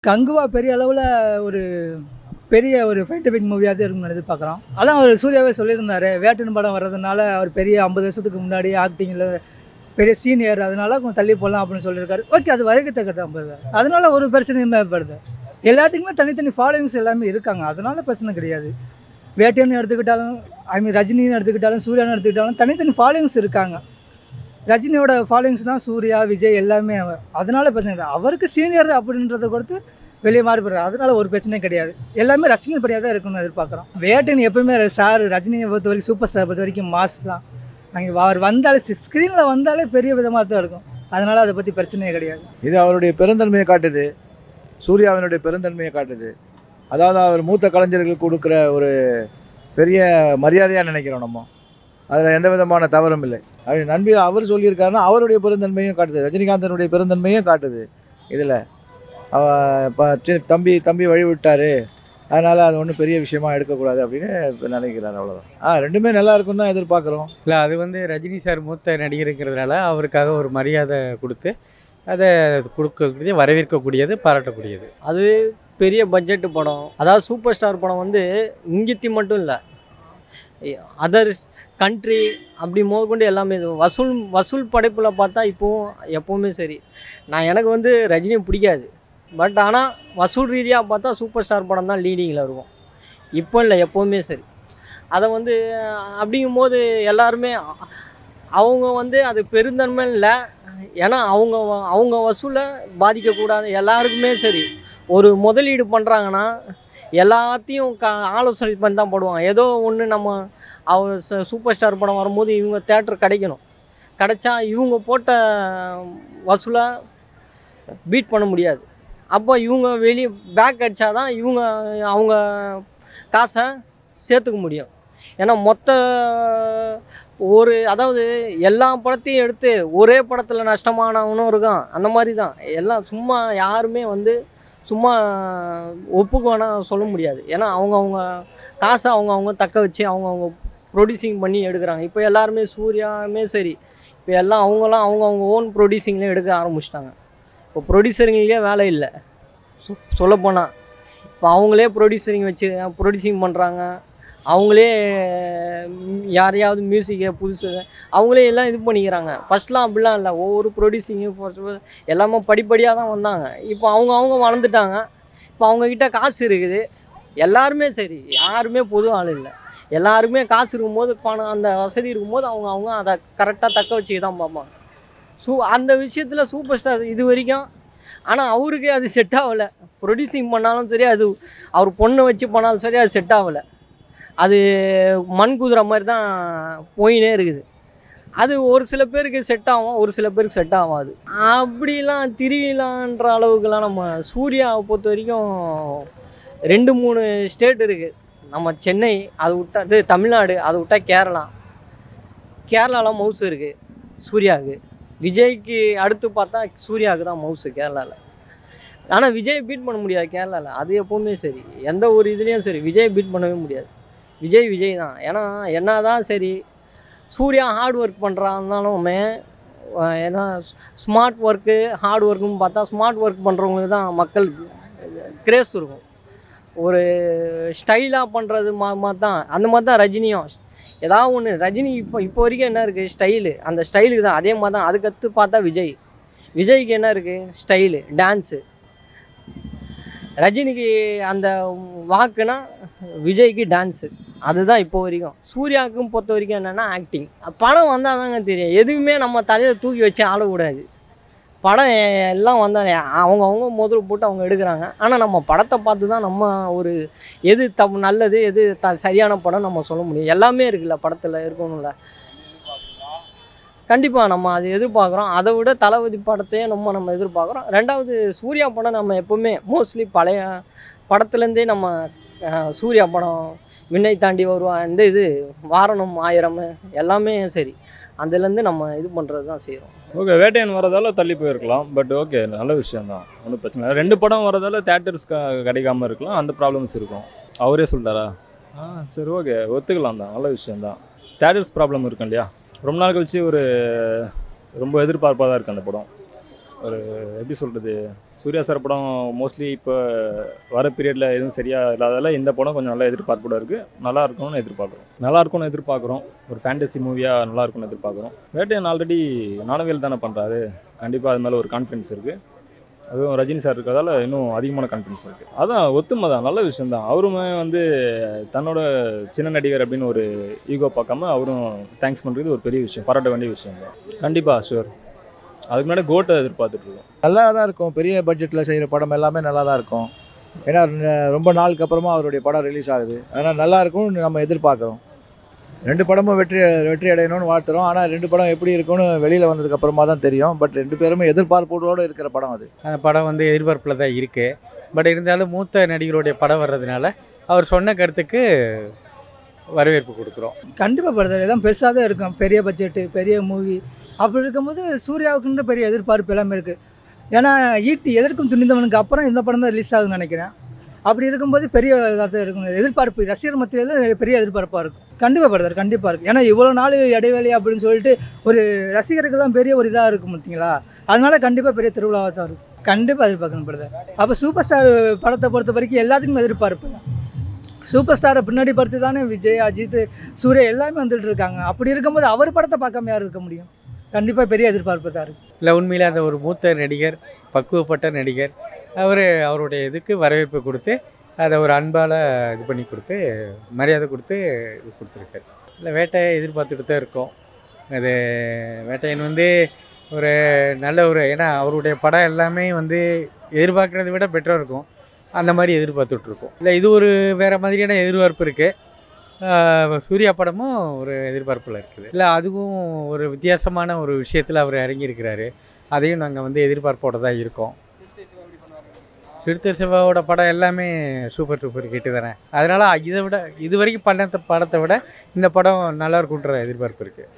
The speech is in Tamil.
கங்குவா பெரிய அளவில் ஒரு பெரிய ஒரு சயின்டிஃபிக் மூவியாக தான் இருக்கும்னு எதிர்பார்க்குறோம் அதான் அவர் சூர்யாவே சொல்லியிருந்தாரு வேட்டன் படம் வர்றதுனால அவர் பெரிய ஐம்பது வருஷத்துக்கு முன்னாடி ஆக்டிங்கில் பெரிய சீனியர் அதனால கொஞ்சம் தள்ளி போடலாம் அப்படின்னு சொல்லியிருக்காரு ஓகே அது வரைக்கத்தக்க தான் படுது அதனால ஒரு பிரச்சனையுமே படுது எல்லாத்துக்குமே தனித்தனி ஃபாலோவிங்ஸ் எல்லாமே இருக்காங்க அதனால பிரச்சனை கிடையாது வேட்டையன்னு எடுத்துக்கிட்டாலும் ஐ மீன் ரஜினின்னு எடுத்துக்கிட்டாலும் சூர்யான்னு எடுத்துக்கிட்டாலும் தனித்தனி ஃபாலோவிங்ஸ் இருக்காங்க ரஜினியோட ஃபாலோவிங்ஸ் தான் சூர்யா விஜய் எல்லாமே அவ- அதனால பிரச்சனை இல்லை அவருக்கு சீனியர் அப்படின்றத கொடுத்து வெளியே மாறி போடுறாரு அதனால ஒரு பிரச்சனையும் கிடையாது எல்லாமே ரசிகர் படியாக தான் இருக்கும்னு எதிர்பார்க்குறோம் வேட்டன் எப்பவுமே சார் ரஜினியை பொறுத்த வரைக்கும் சூப்பர் ஸ்டார் பொறுத்த வரைக்கும் மாஸ் தான் அங்கே அவர் வந்தாலே ஸ்க்ரீனில் வந்தாலே பெரிய விதமாக தான் இருக்கும் அதனால அதை பற்றி பிரச்சனையே கிடையாது இது அவருடைய பெருந்தன்மையை காட்டுது சூர்யாவினுடைய பெருந்தன்மையை காட்டுது அதாவது அவர் மூத்த கலைஞர்களுக்கு கொடுக்குற ஒரு பெரிய மரியாதையாக நினைக்கிறோம் நம்ம அதில் எந்த விதமான தவறும் இல்லை அப்படி நம்பி அவர் சொல்லியிருக்காருன்னா அவருடைய பெருந்தன்மையும் காட்டுது ரஜினிகாந்தனுடைய பெருந்தன்மையும் காட்டுது இதில் அவ இப்போ தம்பி தம்பி வழிவிட்டாரு அதனால் அது ஒன்றும் பெரிய விஷயமா எடுக்கக்கூடாது அப்படின்னு நினைக்கிறார் அவ்வளோதான் ஆ ரெண்டுமே நல்லா இருக்கும் தான் எதிர்பார்க்குறோம் இல்லை அது வந்து ரஜினி சார் மூத்த நடிகருங்கிறதுனால அவருக்காக ஒரு மரியாதை கொடுத்து அதை கொடுக்கக்கூடியது வரவேற்கக்கூடியது பாராட்டக்கூடியது அது பெரிய பட்ஜெட் படம் அதாவது சூப்பர் ஸ்டார் படம் வந்து இங்கித்தி மட்டும் இல்லை அதர் கண்ட்ரி அப்படி முதற்கொண்டு எல்லாமே இது வசூல் வசூல் படைப்பில் பார்த்தா இப்போவும் எப்போவுமே சரி நான் எனக்கு வந்து ரஜினி பிடிக்காது பட் ஆனால் வசூல் ரீதியாக பார்த்தா சூப்பர் ஸ்டார் படம் தான் லீடிங்கில் இருக்கும் இப்போ இல்லை எப்போவுமே சரி அதை வந்து அப்படிங்கும் போது எல்லாருமே அ- அவங்க வந்து அது பெருந்தன்மை இல்லை ஏன்னா அவங்க வ- அவங்க வசூலை பாதிக்கக்கூடாது எல்லாருக்குமே சரி ஒரு முதலீடு பண்ணுறாங்கன்னா எல்லாத்தையும் க ஆலோசனை பண்ணி தான் போடுவாங்க ஏதோ ஒன்று நம்ம அவர் ச- சூப்பர் ஸ்டார் படம் வரும்போது இவங்க தேட்டர் கிடைக்கணும் கிடைச்சா இவங்க போட்ட வசூலை பீட் பண்ண முடியாது அப்போ இவங்க வெளியே பேக் அடித்தா தான் இவங்க அவங்க காசை சேர்த்துக்க முடியும் ஏன்னா மொத்த ஒரு அதாவது எல்லா படத்தையும் எடுத்து ஒரே படத்தில் நஷ்டமானவனும் இருக்கான் அந்த மாதிரி தான் எல்லாம் சும்மா யாருமே வந்து சும்மா ஒப்புக்கு வேணால் சொல்ல முடியாது ஏன்னா அவங்கவுங்க காசை அவங்கவுங்க தக்க வச்சு அவங்கவுங்க ப்ரொடியூசிங் பண்ணி எடுக்கிறாங்க இப்போ எல்லாருமே சூர்யாவுமே சரி இப்போ எல்லாம் அவங்களாம் அவங்கவுங்க ஓன் ப்ரொடியூசிங்லேயே எடுக்க ஆரம்பிச்சிட்டாங்க இப்போ ப்ரொடியூசருங்களே வேலை இல்லை சொ சொல்லப்போனால் இப்போ அவங்களே ப்ரொடியூசரிங் வச்சு ப்ரொடியூசிங் பண்ணுறாங்க அவங்களே ம், யாரையாவது மியூசிக்கை புதுசு அவங்களே எல்லாம் இது பண்ணிக்கிறாங்க ஃபஸ்ட்லாம் அப்படிலாம் இல்லை ஒவ்வொரு ப்ரொடியூசிங்கு எல்லாமே படிப்படியாக தான் வந்தாங்க இப்போ அவங்க அவங்க வளர்ந்துட்டாங்க இப்போ அவங்கக்கிட்ட காசு இருக்குது எல்லாருமே சரி யாருமே பொது ஆள் இல்லை எல்லாருமே காசு இருக்கும்போது பணம் அந்த வசதி இருக்கும்போது அவங்க அவங்க அதை கரெக்டாக தக்க வச்சுக்க தான் பார்ப்பாங்க சூ அந்த விஷயத்தில் சூப்பர் ஸ்டார் இது வரைக்கும் ஆனால் அவருக்கு அது செட் ஆகலை ப்ரொடியூசிங் பண்ணாலும் சரி அது அவர் பொண்ணை வச்சு பண்ணாலும் சரி அது செட் ஆகலை அது மண் குதிரை மாதிரி தான் போயினே இருக்குது அது ஒரு சில பேருக்கு செட் ஆகும் ஒரு சில பேருக்கு செட் ஆகாது அப்படிலாம் திருவிழான்ற அளவுக்குலாம் நம்ம சூர்யாவை பொறுத்த வரைக்கும் ரெண்டு மூணு ஸ்டேட் இருக்குது நம்ம சென்னை அது விட்டா இது தமிழ்நாடு அதை விட்டா கேரளா கேரளாவில் மவுஸ் இருக்குது சூர்யாவுக்கு விஜய்க்கு அடுத்து பார்த்தா சூர்யாவுக்கு தான் மவுஸு கேரளாவில் ஆனால் விஜய் பீட் பண்ண முடியாது கேரளாவில் அது எப்போவுமே சரி எந்த ஒரு இதுலேயும் சரி விஜய் பீட் பண்ணவே முடியாது விஜய் விஜய் தான் ஏன்னா என்ன தான் சரி சூர்யா ஹார்ட் ஒர்க் பண்ணுறான்னாலுமே ஏன்னா ஸ்மார்ட் ஒர்க்கு ஹார்ட் ஒர்க்குன்னு பார்த்தா ஸ்மார்ட் ஒர்க் பண்ணுறவங்களுக்கு தான் மக்களுக்கு கிரேஸ் இருக்கும் ஒரு ஸ்டைலாக பண்ணுறது மா மாதிரி தான் அந்த மாதிரி தான் ரஜினியும் ஏதாவது ஒன்று ரஜினி இப்போ இப்போ வரைக்கும் என்ன இருக்குது ஸ்டைலு அந்த ஸ்டைலுக்கு தான் அதே மாதிரி தான் அதுக்கடுத்து பார்த்தா விஜய் விஜய்க்கு என்ன இருக்குது ஸ்டைலு டான்ஸு ரஜினிக்கு அந்த வாக்குனா விஜய்க்கு டான்ஸு அதுதான் இப்போ வரைக்கும் சூர்யாவுக்கும் பொறுத்த வரைக்கும் என்னென்னா ஆக்டிங் படம் வந்தால் தாங்க தெரியும் எதுவுமே நம்ம தலையில் தூக்கி வச்சு ஆளக்கூடாது படம் எ- எல்லாம் வந்தால் அவங்க அவங்க முதல்ல போட்டு அவங்க எடுக்கிறாங்க ஆனால் நம்ம படத்தை பார்த்து தான் நம்ம ஒரு எது தப்பு நல்லது எது த சரியான படம் நம்ம சொல்ல முடியும் எல்லாமே இருக்குல்ல படத்தில் இருக்கணும்ல கண்டிப்பாக நம்ம அது எதிர்பார்க்குறோம் அதை விட தளபதி படத்தையே நம்ம நம்ம எதிர்பார்க்குறோம் ரெண்டாவது சூர்யா படம் நம்ம எப்போவுமே மோஸ்ட்லி பழைய படத்துலேருந்தே நம்ம அஹ், சூர்யா படம் விண்ணை தாண்டி வருவா இந்த இது வாரணம் ஆயிரம் எல்லாமே சரி அதுலேருந்து நம்ம இது பண்ணுறது தான் செய்கிறோம் ஓகே வேட்டையன் வரதால தள்ளி போயிருக்கலாம் பட் ஓகே நல்ல விஷயம் தான் ஒன்றும் பிரச்சனை இல்லை ரெண்டு படம் வரதால தேட்டர்ஸ் கிடைக்காம இருக்கலாம் அந்த ப்ராப்ளம்ஸ் இருக்கும் அவரே சொல்லிட்டாரா ஆ சரி ஓகே ஒத்துக்கலாம் தான் நல்ல விஷயம் தான் தேட்டர்ஸ் ப்ராப்ளம் இருக்கும் இல்லையா ரொம்ப நாள் கழிச்சு ஒரு ரொம்ப எதிர்பார்ப்பாக தான் இருக்குது அந்த படம் ஒரு எப்படி சொல்கிறது சூர்யா சார் படம் மோஸ்ட்லி இப்போ வர பீரியடில் எதுவும் சரியாக இல்லாதால இந்த படம் கொஞ்சம் நல்லா எதிர்பார்ப்போட இருக்குது நல்லா இருக்கும்னு எதிர்பார்க்குறோம் நல்லா இருக்கும்னு எதிர்பார்க்குறோம் ஒரு ஃபேண்டசி மூவியாக நல்லா இருக்கும்னு எதிர்பார்க்குறோம் வேட்டையன் ஆல்ரெடி நாணவேல் தானே பண்ணுறாரு கண்டிப்பாக அது மேலே ஒரு கான்ஃபிடன்ஸ் இருக்குது அதுவும் ரஜினி சார் இருக்கிறதால இன்னும் அதிகமான கான்ஃபிடன்ஸ் இருக்குது அதான் ஒத்துமை தான் நல்ல விஷயம் தான் அவருமே வந்து தன்னோட சின்ன நடிகர் அப்படின்னு ஒரு ஈகோ பார்க்காம அவரும் தேங்க்ஸ் பண்ணுறது ஒரு பெரிய விஷயம் பாராட்ட வேண்டிய விஷயம் தான் கண்டிப்பாக ஷூர் அதுக்கு முன்னாடி கோட்டை எதிர்பார்த்துட்டு இருக்கோம் நல்லா தான் இருக்கும் பெரிய பட்ஜெட்டில் செய்கிற படம் எல்லாமே நல்லா தான் இருக்கும் ஏன்னா ந- ரொம்ப நாளுக்கு அப்புறமா அவருடைய படம் ரிலீஸ் ஆகுது அதனால் நல்லா இருக்கும்னு நம்ம எதிர்பார்க்குறோம் ரெண்டு படமும் வெற்றி வெற்றி அடையணும்னு வாழ்த்துறோம் ஆனால் ரெண்டு படம் எப்படி இருக்கும்னு வெளியில் வந்ததுக்கு அப்புறமா தான் தெரியும் பட் ரெண்டு பேருமே எதிர்பார்ப்போடு இருக்கிற படம் அது அந்த படம் வந்து எதிர்பார்ப்பில் தான் இருக்குது பட் இருந்தாலும் மூத்த நடிகருடைய படம் வர்றதுனால அவர் சொன்ன கருத்துக்கு வரவேற்பு கொடுக்குறோம் கண்டிப்பாக பிரதர் எல்லாம் பெருசாக தான் இருக்கும் பெரிய பட்ஜெட்டு பெரிய மூவி அப்படி இருக்கும்போது சூர்யாவுக்குன்ற பெரிய எதிர்பார்ப்பு எல்லாமே இருக்குது ஏன்னா ஈட்டி எதற்கும் துணிந்தவனுக்கு அப்புறம் இந்த படம் தான் ரிலீஸ் ஆகுதுன்னு நினைக்கிறேன் அப்படி இருக்கும்போது பெரிய இதாக தான் இருக்கும் எதிர்பார்ப்பு ரசிகர் மத்தியில பெரிய எதிர்பார்ப்பாக இருக்கும் கண்டிப்பாக பிரதர் கண்டிப்பாக இருக்கும் ஏன்னா இவ்வளோ நாள் இடைவேளை அப்படின்னு சொல்லிட்டு ஒரு ரசிகருக்கெல்லாம் பெரிய ஒரு இதாக இருக்கும் பார்த்தீங்களா அதனால கண்டிப்பாக பெரிய திருவிழாவாக தான் இருக்கும் கண்டிப்பாக எதிர்பார்க்கணும் பிரதர் அப்போ சூப்பர் ஸ்டார் படத்தை பொறுத்த வரைக்கும் எல்லாத்துக்கும் எதிர்பார்ப்பு தான் சூப்பர் ஸ்டாரை பின்னாடி பார்த்து தானே விஜய் அஜித் சூர்யா எல்லாமே வந்துட்டு இருக்காங்க அப்படி இருக்கும்போது அவர் படத்தை பார்க்காம யார் இருக்க முடியும் கண்டிப்பாக பெரிய எதிர்பார்ப்பு தான் இருக்கு இல்லை உண்மையிலே அந்த ஒரு மூத்த நடிகர் பக்குவப்பட்ட நடிகர் அவர் அவருடைய இதுக்கு வரவேற்பு கொடுத்து அதை ஒரு அன்பால் இது பண்ணி கொடுத்து மரியாதை கொடுத்து இது கொடுத்துருக்காரு இல்லை வேட்டையை எதிர்பார்த்துட்டு தான் இருக்கோம் அது வேட்டையன் வந்து ஒரு நல்ல ஒரு ஏன்னா அவருடைய படம் எல்லாமே வந்து எதிர்பார்க்குறத விட பெட்டராக இருக்கும் அந்த மாதிரி எதிர்பார்த்துட்ருக்கோம் இல்லை இது ஒரு வேறு மாதிரியான எதிர்பார்ப்பு இருக்குது சூர்யா படமும் ஒரு எதிர்பார்ப்பில் இருக்குது இல்லை அதுவும் ஒரு வித்தியாசமான ஒரு விஷயத்தில் அவர் இறங்கியிருக்கிறாரு அதையும் நாங்கள் வந்து எதிர்பார்ப்போட தான் இருக்கோம் சிறுத்தை சிவாவோட படம் எல்லாமே சூப்பர் சூப்பர் ஹிட்டு தானே அதனால் இதை விட இது வரைக்கும் பண்ண படத்தை விட இந்த படம் நல்லா இருக்குன்ற எதிர்பார்ப்பு இருக்குது